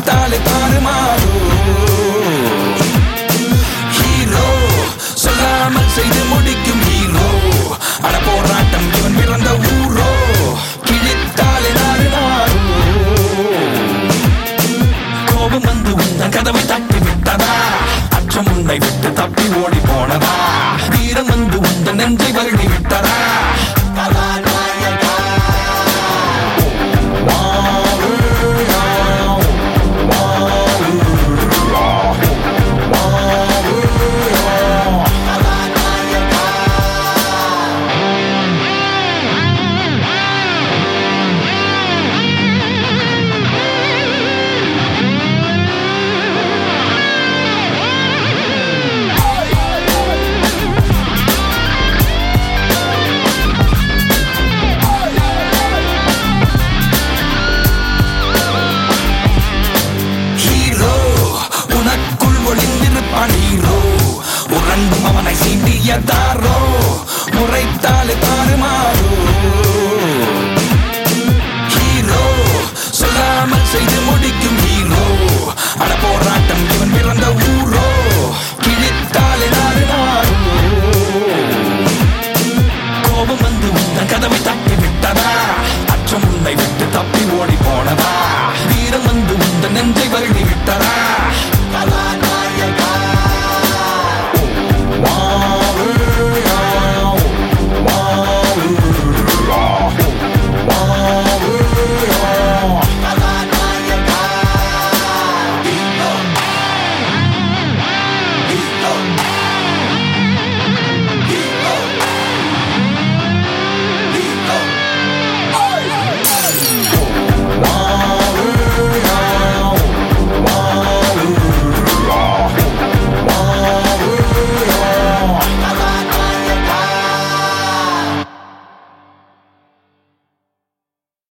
முறைத்தாலே தாறுமாறோ hero சொல்லாமல் செய்து முடிக்கும் ஹீரோ அட போராட்டம் இவன் பிறந்த ஊரோ கிழித்தாலே நாடு நாரோ கோபம் வந்து உந்தன் கதவை தட்டி விட்டதா அச்சம் உன்னை விட்டு தப்பி ஓடி போனதா வீரம் வந்து உந்தன் நெஞ்சை வருடி விட்டதா ஹீரோ உனக்குள் ஒளிந்திருப்பான் ஹீரோ உறங்கும் அவனை சீண்டிய தாரோ முறைத்தாலே